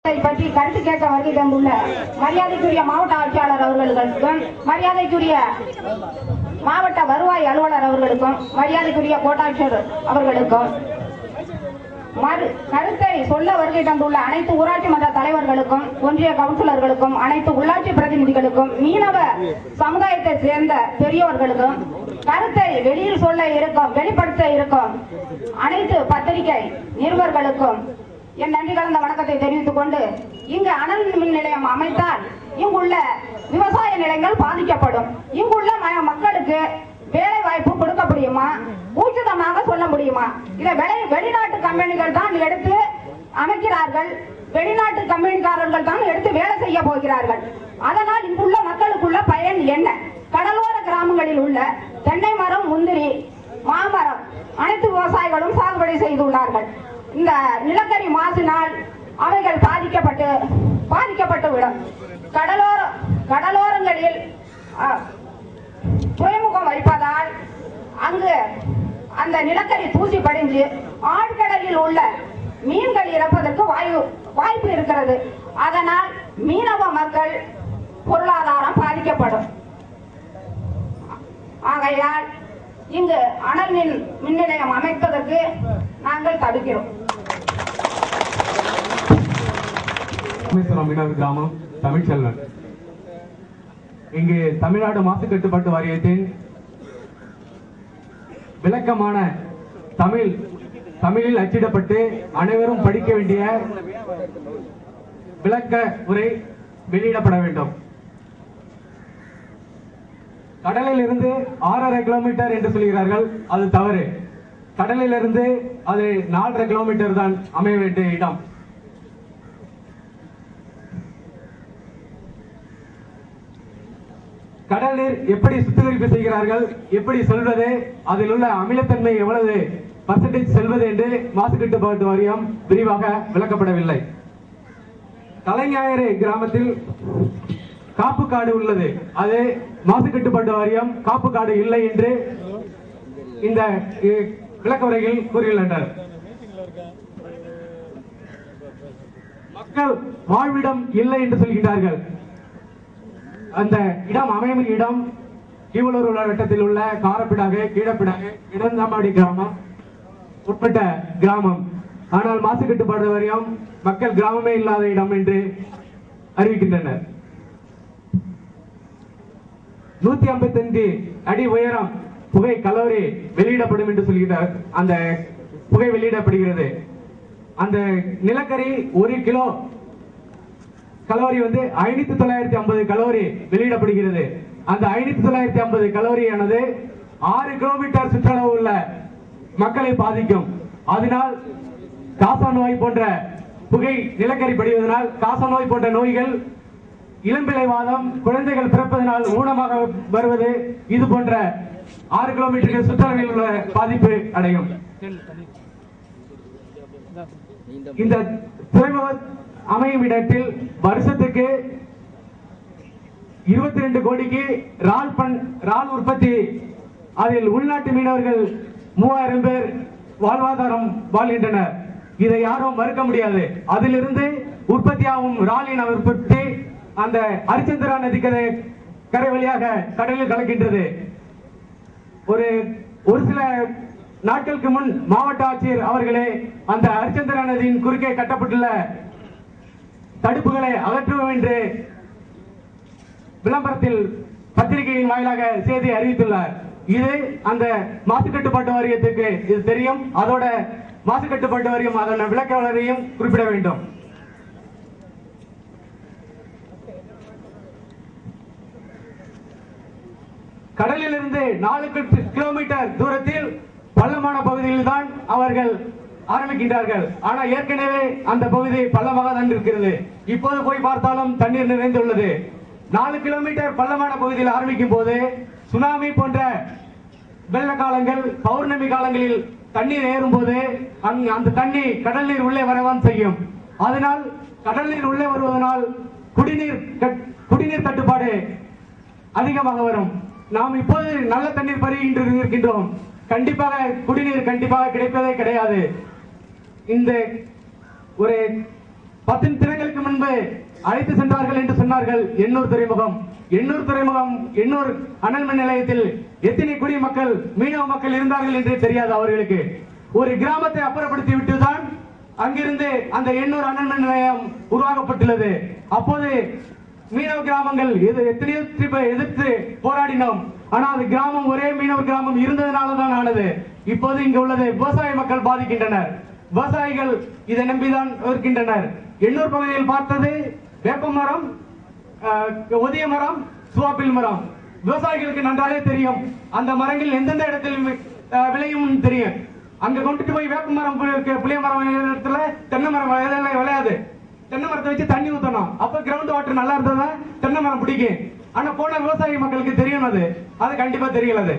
இதை பற்றி கருத்து கேட்க வருகை தந்துள்ள மரியாதைக்குரிய மாவட்ட ஆட்சியாளர் அவர்களுக்கும் மரியாதைக்குரிய மாவட்ட வருவாய் அலுவலர் அவர்களுக்கும் மரியாதைக்குரிய கோட்டாட்சியர் அவர்களுக்கும் மறு கருத்தை சொல்ல வருகை தந்துள்ள அனைத்து ஊராட்சி மன்ற தலைவர்களுக்கும் ஒன்றிய கவுன்சிலர்களுக்கும் அனைத்து உள்ளாட்சி பிரதிநிதிகளுக்கும் மீனவ சமுதாயத்தை சேர்ந்த பெரியவர்களுக்கும் கருத்தை வெளியில் சொல்ல இருக்கும் வெளிப்படுத்த இருக்கும் அனைத்து பத்திரிகை நிருபர்களுக்கும் என் நன்றி கலந்த வணக்கத்தை தெரிவித்துக் கொண்டு இங்கு அனல் மின் நிலையம் அமைத்தால் இங்குள்ள விவசாய நிலங்கள் பாதிக்கப்படும் இங்குள்ள ம- மக்களுக்கு வேலை வாய்ப்பு கொடுக்க முடியுமா ஊர்ஜிதமாக சொல்ல முடியுமா இதை வெளி வெளிநாட்டு கம்பெனிகள் தான் எடுத்து அமைக்கிறார்கள் வெளிநாட்டு கம்பெனிக்காரர்கள் தான் எடுத்து வேலை செய்ய போகிறார்கள் அதனால் இங்குள்ள மக்களுக்குள்ள பயன் என்ன கடலோர கிராமங்களில் உள்ள தென்னை மரம் முந்திரி மாமரம் அனைத்து விவசாயிகளும் சாகுபடி செய்துள்ளார்கள் இந்த நிலக்கரி மாசினால் அவைகள் பாதிக்கப்பட்டு பாதிக்கப்பட்டு விடும் கடலோர கடலோரங்களில் ஆ, துறைமுகம் வைப்பதால் அங்கு அந்த நிலக்கரி தூசி படிஞ்சு ஆழ்கடலில் உள்ள மீன்கள் இறப்பதற்கு வாயு வாய்ப்பு இருக்கிறது அதனால் மீனவ மக்கள் பொருளாதாரம் பாதிக்கப்படும் ஆகையால் இங்கு அனல் மின் மின் நிலையம் அமைப்பதற்கு நாங்கள் தடுக்கிறோம் ராமேஸ்வரம் மீனவ கிராமம் தமிழ்ச்செல்வன் இங்கு தமிழ்நாடு மாசு கட்டுப்பாட்டு வாரியத்தின் விளக்கமான தமிழ் தமிழில் அச்சிடப்பட்டு அனைவரும் படிக்க வேண்டிய விளக்க உரை வெளியிடப்பட வேண்டும் கடலில் இருந்து ஆறரை கிலோமீட்டர் என்று சொல்கிறார்கள் அது தவறு கடலில் இருந்து அது நாலரை கிலோமீட்டர் தான் அமைய வேண்டிய இடம் கடல் நீர் எப்படி சுத்திகரிப்பு செய்கிறார்கள் எப்படி செல்வது அதில் உள்ள அமிலத்தன்மை எவ்வளவு பர்சன்டேஜ் செல்வது என்று மாசு கட்டுப்பாட்டு வாரியம் விரிவாக விளக்கப்படவில்லை தலைஞாயிறு கிராமத்தில் காப்பு காடு உள்ளது அது மாசு கட்டுப்பாட்டு வாரியம் காப்பு காடு இல்லை என்று இந்த இ- விளக்க உரையில் கூறியுள்ளனர் மக்கள் வாழ்விடம் இல்லை என்று சொல்கின்றார்கள் அந்த இடம் அமையும் இடம் கீவலூர் வட்டத்தில் உள்ள காரப்பிடாகு கீழப்பிடாகு இடந்தாம்பாடி கிராமம் உட்பட்ட கிராமம் ஆனால் மாசு கட்டுப்பாடு வாரியம் மக்கள் கிராமமே இல்லாத இடம் என்று அறிவிக்கின்றனர் நூத்தி ஐம்பத்தி அடி உயரம் புகை கலோரி வெளியிடப்படும் என்று சொல்கிறார் அந்த புகை வெளியிடப்படுகிறது அந்த நிலக்கரி ஒரு கிலோ கலோரி வந்து ஐநூத்தி தொள்ளாயிரத்தி ஐம்பது கலோரி வெளியிடப்படுகிறது அந்த ஐநூத்தி தொள்ளாயிரத்தி ஐம்பது கலோரியானது ஆறு கிலோமீட்டர் சுற்றளவு உள்ள மக்களை பாதிக்கும் அதனால் காசா நோய் போன்ற புகை நிலக்கரி படிவதனால் காசா நோய் போன்ற நோய்கள் இளம்பிள்ளைவாதம் குழந்தைகள் பிறப்பதனால் ஊனமாக வருவது இது போன்ற ஆறு கிலோமீட்டருக்கு சுற்றளவில் உள்ள பாதிப்பு அடையும் இந்த துறைமுக அமையும் இடத்தில் வருஷத்துக்கு இருபத்தி ரெண்டு கோடிக்கு இறால் பண் இறால் உற்பத்தி அதில் உள்நாட்டு மீனவர்கள் மூவாயிரம் பேர் வாழ்வாதாரம் வாழ்கின்றனர் இதை யாரும் மறுக்க முடியாது அதிலிருந்து உற்பத்தியாகும் இறாலின் உற்பத்தி அந்த ஹரிச்சந்திரா நதிக்கரை கரை வழியாக கடலில் கலக்கின்றது ஒரு ஒரு சில நாட்களுக்கு முன் மாவட்ட ஆட்சியர் அவர்களே அந்த ஹரிச்சந்திரா நதியின் குறுக்கே கட்டப்பட்டுள்ள தடுப்புகளை அகற்றுவோம் என்று விளம்பரத்தில் பத்திரிகையின் வாயிலாக செய்தி அறிவித்துள்ளார் இது அந்த மாசு கட்டுப்பாட்டு வாரியத்துக்கு இது தெரியும் அதோட மாசு கட்டுப்பாட்டு வாரியம் அதன் விளக்காளரையும் குறிப்பிட வேண்டும் கடலிலிருந்து நாலு கி- கிலோமீட்டர் தூரத்தில் பள்ளமான பகுதியில் தான் அவர்கள் ஆரம்பிக்கின்றார்கள் ஆனா ஏற்கனவே அந்த பகுதி பள்ளமாக தான் இருக்கிறது இப்போது போய் பார்த்தாலும் தண்ணீர் நிறைந்துள்ளது நாலு கிலோமீட்டர் பள்ளமான பகுதியில் ஆரம்பிக்கும் போது சுனாமி போன்ற வெள்ள காலங்கள் பௌர்ணமி காலங்களில் தண்ணீர் ஏறும் போது அங்கு அந்த தண்ணி கடல் நீர் உள்ளே வரதான் செய்யும் அதனால் கடல் நீர் உள்ளே வருவதனால் குடிநீர் கட்- குடிநீர் தட்டுப்பாடு அதிகமாக வரும் நாம் இப்போது நல்ல தண்ணீர் பருகின்று இருக்கின்றோம் கண்டிப்பாக குடிநீர் கண்டிப்பாக கிடைப்பதே கிடையாது இந்த ஒரு பத்து தினங்களுக்கு அழைத்து சென்றார்கள் என்று சொன்னார்கள் எண்ணூர் துறைமுகம் எண்ணூர் துறைமுகம் எண்ணூர் அனல் மின் நிலையத்தில் எத்தனை குடிமக்கள் மீனவ மக்கள் இருந்தார்கள் என்று தெரியாது அவர்களுக்கு ஒரு கிராமத்தை அப்புறப்படுத்தி விட்டுதான் அங்கிருந்து அந்த எண்ணூர் அனல் மின் நிலையம் உருவாக்கப்பட்டுள்ளது அப்போது மீனவ கிராமங்கள் எது எத்தனையோ திருப்ப எதிர்த்து போராடினோம் ஆனால் அது கிராமம் ஒரே மீனவ கிராமம் இருந்ததுனால தான் ஆனது இப்போது இங்கு உள்ளது விவசாய மக்கள் பாதிக்கின்றனர் விவசாயிகள் இதை நம்பிதான் இருக்கின்றனர் எண்ணூர் பகுதியில் பார்த்தது வேப்ப மரம் ஆஹ், ஒதிய மரம் சுவாப்பில் மரம் விவசாயிகளுக்கு நன்றாக தெரியும் அந்த மரங்கள் எந்தெந்த இடத்தில் வி- ஆஹ், விளையும் தெரியும் அங்க கொண்டுட்டு போய் வேப்ப மரம் பு- இருக்கு, புளிய மரம் விளையிற இடத்துல தென்னை மரம் விளைய- விளையாது தென்னை மரத்தை வச்சு தண்ணி ஊத்தணும் அப்ப கிரவுண்ட் வாட்டர் நல்லா இருந்ததா தென்னை மரம் பிடிக்கும் ஆனா போன விவசாய மக்களுக்கு தெரியும் அது அது கண்டிப்பா தெரியல அது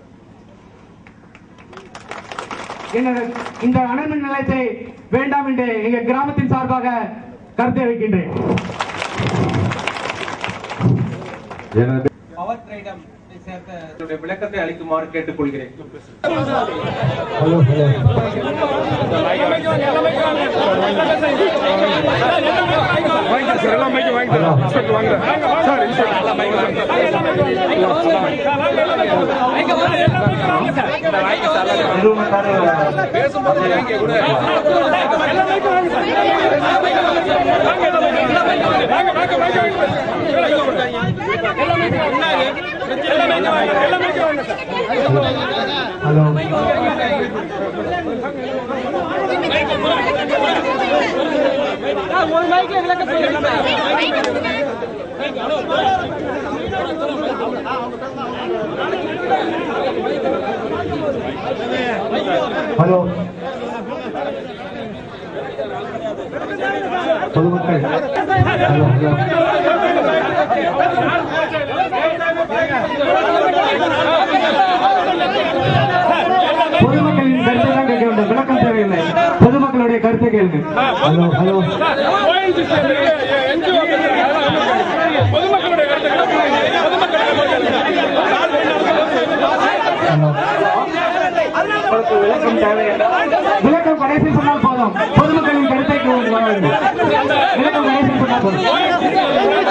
என்னது இந்த அனல்மின் நிலையத்தை வேண்டாம் என்று எங்க கிராமத்தின் சார்பாக கருத்தை வைக்கின்றேன் எனது பவர் ட்ரைடம் சேர்த்த இதனுடைய விளக்கத்தை அளிக்குமாறு கேட்டுக்கொள்கிறேன் hello hello hello hello hello பொதுமக்கள் ஹலோ ஹலோ பொதுமக்களின் கருத்தை தான் கேட்க வேண்டும் விளக்கம் தேவையில்லை பொதுமக்களுடைய கருத்தை கேளுங்க ஹலோ ஹலோ உங்களுக்கு விளக்கம் தேவையில்லை விளக்கம் கடைசி சொன்னால் போதும் பொதுமக்களின் கருத்தை கேட்க வர வேண்டும் விளக்கம் கடைசி சொன்னால் போதும்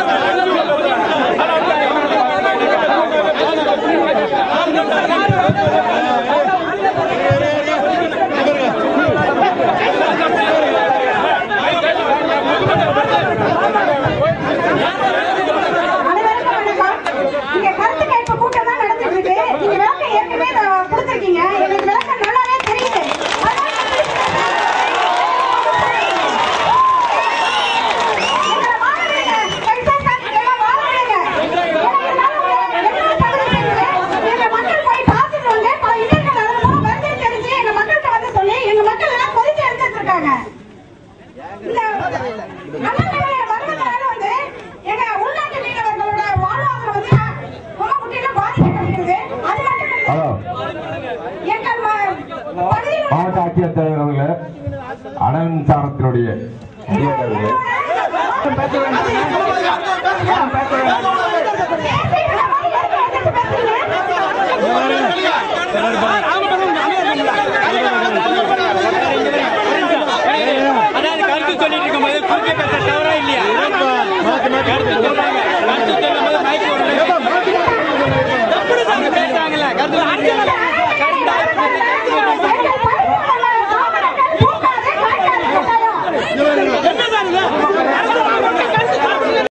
அனைவருக்கும் வணக்கம். இங்க கருத்து கேட்பு கூட்டம் தான் நடந்துட்டு இருக்கு. நீங்க விளக்கம் ஏற்கனவே இதை கொடுத்திருக்கீங்க. எங்களுக்கு விளக்கம் நல்லாவே தெரியுது. அதனால எங்களை வாழ விடுங்க. பென்ஷன் காசுக்கு எல்லாம் வாழ விடுங்க. ஏன்னா இதனால உங்க எல்லா சலுகைகளும் எங்க மக்கள் போய் பார்த்துட்டு வந்து பல இடர்கள் அதன் மூலம் வருகை தெரிஞ்சு எங்க மக்கள்கிட்ட வந்து சொல்லி எங்க மக்கள் எல்லாம் கொதிச்சு எடுத்துட்டு இருக்காங்க இந்த அண்ணாநகரில வருவதனால வந்து எங்க உள்நாட்டு மீனவர்களோட வாழ்வாதாரம் வந்து ரொம்ப முற்றிலும் பாதிக்கப்படுகிறது அது மட்டும் இல்ல ஹலோ எங்கள் ம- பகுதியில் மாவட்ட ஆட்சியர் தலைவர் அவர்களே அனல் மின்சாரத்தினுடைய இயக்குநர்களே, பேசுறீங்க.